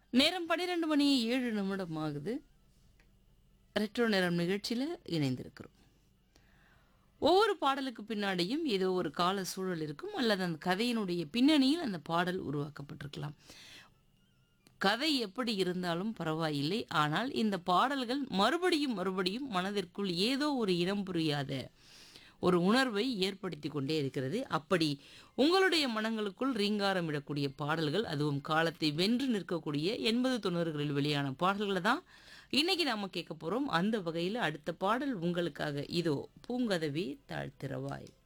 நேரம் பன்னிரெண்டு மணி ஏழு நிமிடம் ஆகுது ரெட்ரோ நேரம் நிகழ்ச்சியில் இணைந்திருக்கிறோம் ஒவ்வொரு பாடலுக்கு பின்னாடியும் ஏதோ ஒரு கால சூழல் இருக்கும் அல்லது அந்த கதையினுடைய பின்னணியில் அந்த பாடல் உருவாக்கப்பட்டிருக்கலாம் கதை எப்படி இருந்தாலும் பரவாயில்லை ஆனால் இந்த பாடல்கள் மறுபடியும் மறுபடியும் மனதிற்குள் ஏதோ ஒரு இனம் புரியாத ஒரு உணர்வை ஏற்படுத்தி கொண்டே இருக்கிறது அப்படி உங்களுடைய மனங்களுக்குள் ரீங்காரமிடக்கூடிய பாடல்கள் அதுவும் காலத்தை வென்று நிற்கக்கூடிய எண்பது தொண்ணூறுகளில் வெளியான பாடல்களை தான் இன்னைக்கு நாம கேட்க போறோம் அந்த வகையில் அடுத்த பாடல் உங்களுக்காக இதோ பூங்கதவி தாழ்த்திரவாய்